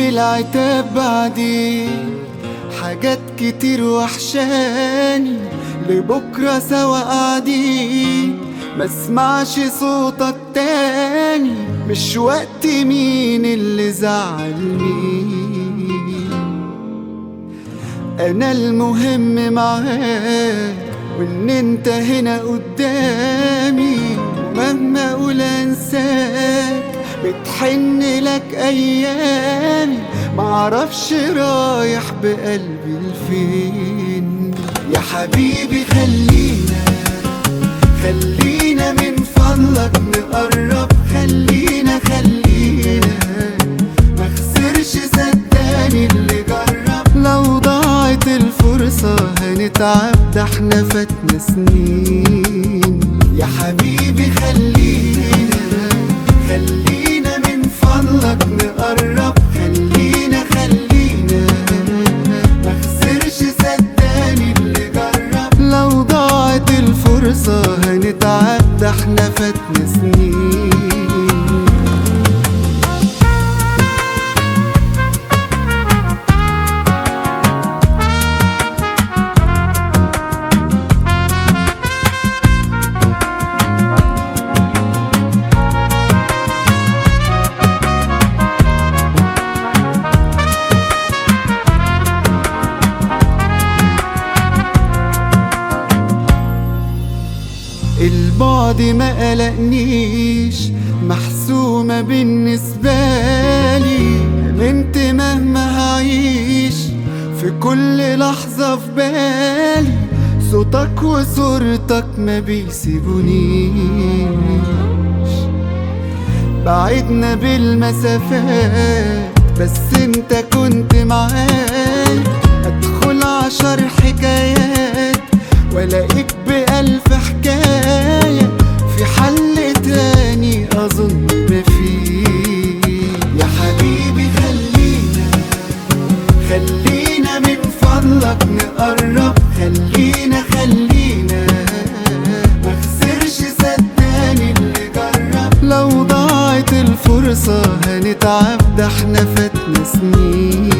بالعتاب بعدين حاجات كتير وحشاني لبكرة سوا قاعدين ما اسمعش صوتك تاني مش وقت مين اللي زعل مين انا المهم معاك وان انت هنا قدامي ومهما اقول انساك بتحن لك ايامي معرفش رايح بقلبي لفين يا حبيبي خلينا خلينا من فضلك نقرب خلينا خلينا ما خسرش صدقني اللي جرب لو ضاعت الفرصة هنتعب ده احنا فاتنا سنين يا حبيبي خلينا خلينا من فضلك نقرب خلينا خلينا ما خسرش صدقني اللي جرب لو ضاعت الفرصة هنتعب ده احنا فاتنا سنين البعد ما قلقنيش محسومة بالنسبة لي امنت مهما هعيش في كل لحظة في بالي صوتك وصورتك ما بيسيبونيش بعدنا بالمسافات بس انت كنت معايا ادخل عشر حكايات والاقيك بألف حكاية في حل تاني أظن مفيه يا حبيبي خلينا خلينا من فضلك نقرب خلينا خلينا ما خسرش صدقني اللي جرب لو ضاعت الفرصة هنتعب ده احنا فاتنا سنين